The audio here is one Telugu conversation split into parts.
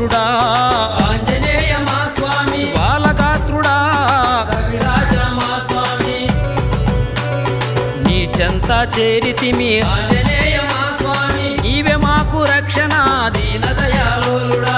వాయుపుత్రుడా ఆంజనేయ మా స్వామి బాలగాత్రుడా కవిరాజ మా స్వామి నీ చెంత చేరితిమి ఆంజనేయ మా స్వామి నీవే మాకు రక్షణ దీన దయాళుడా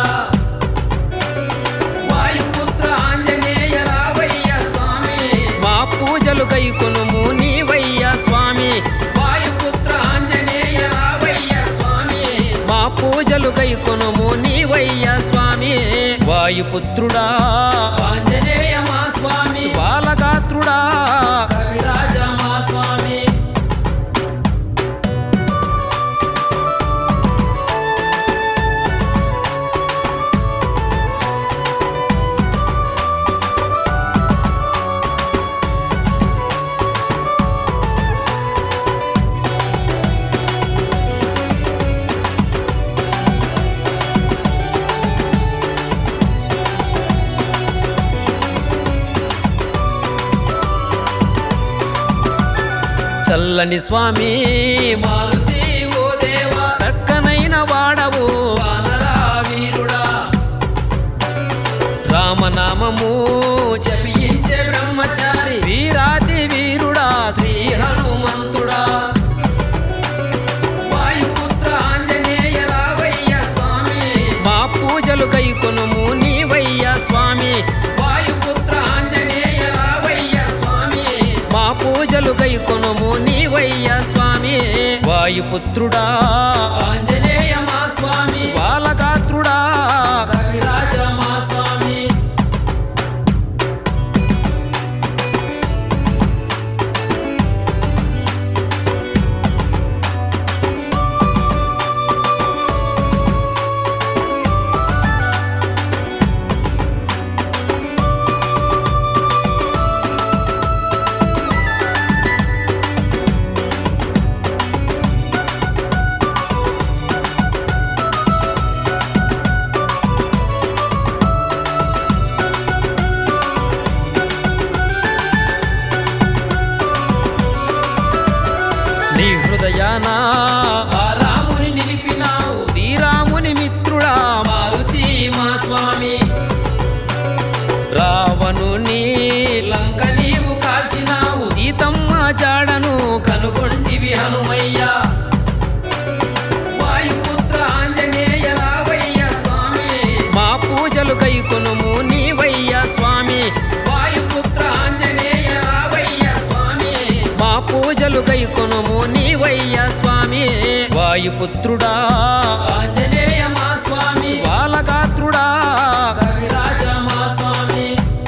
వాయుపుత్ర ఆంజనేయ రావయ్య స్వామి మా పూజలు కైకొనుము నీవయ్య స్వామి వాయుపుత్ర ఆంజనేయ రావయ్య స్వామి మా పూజలు కైకొనుము నీవయ్య స్వామి వాయుపుత్రుడా ఆంజనేయ మా స్వామి బాలగాత్రుడా కవిరాజ మా స్వామి చల్లని స్వామి మారుతి ఓ దేవా చక్కనైన వాడవు వానరా వీరుడా రామనామము జపించే బ్రహ్మచారి వీరాతి వీరుడా శ్రీ హనుమంతుడా వాయుపుత్ర ఆంజనేయ రావయ్య స్వామి మా పూజలు కైకొనుము నీవయ్య స్వామి వాయుపుత్ర ఆంజనేయ రావయ్య స్వామి మా పూజలు కైకొనుము నీవయ్య స్వామి వాయుపుత్రుడా ఆంజనేయ మా స్వామి బాలగాత్రుడా కవిరాజ మా స్వామి నీ హృదయాన ఆ రాముని నిలిపినావు శ్రీరాముని మిత్రుడా మారుతి మా స్వామి రావణుని లంక నీవు కాల్చినావు సీతమ్మ జాడను కనుగొంటివి హనుమయ్య వాయుపుత్ర ఆంజనేయ రావయ్య స్వామి మా పూజలు కైకొనుము నీవయ్య స్వామి వాయుపుత్ర ఆంజనేయ రావయ్య స్వామి మా పూజలు కైకొనుము నీవయ్య స్వామి వాయుపుత్రుడా ఆంజనేయ మా స్వామి బాలగాత్రుడా కవిరాజ మా స్వామి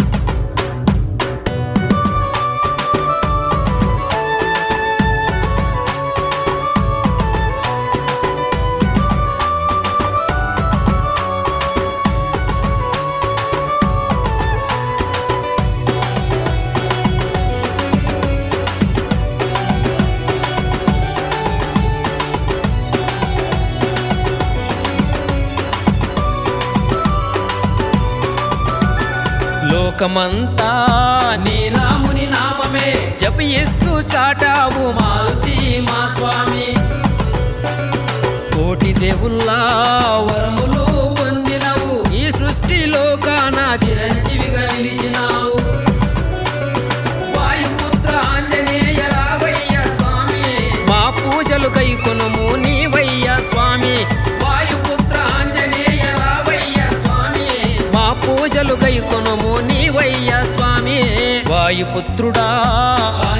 లోకమంతా నీ రాముని నామమే జపిస్తూ చాటావు మా మారుతి మా స్వామి కోటి దేవుల్లా వరములు పొందినవు ఈ సృష్టిలో కానా చిరంజీవిగా నిలిచినావు వాయుపుత్ర ఆంజనేయ రావయ్య స్వామి మా పూజలు కైకొనుము నీవయ్య స్వామి వాయుపుత్ర ఆంజనేయ రావయ్య స్వామి మా పూజలు కైకొనుము నీవయ్య స్వామి వాయుపుత్రుడా ఆ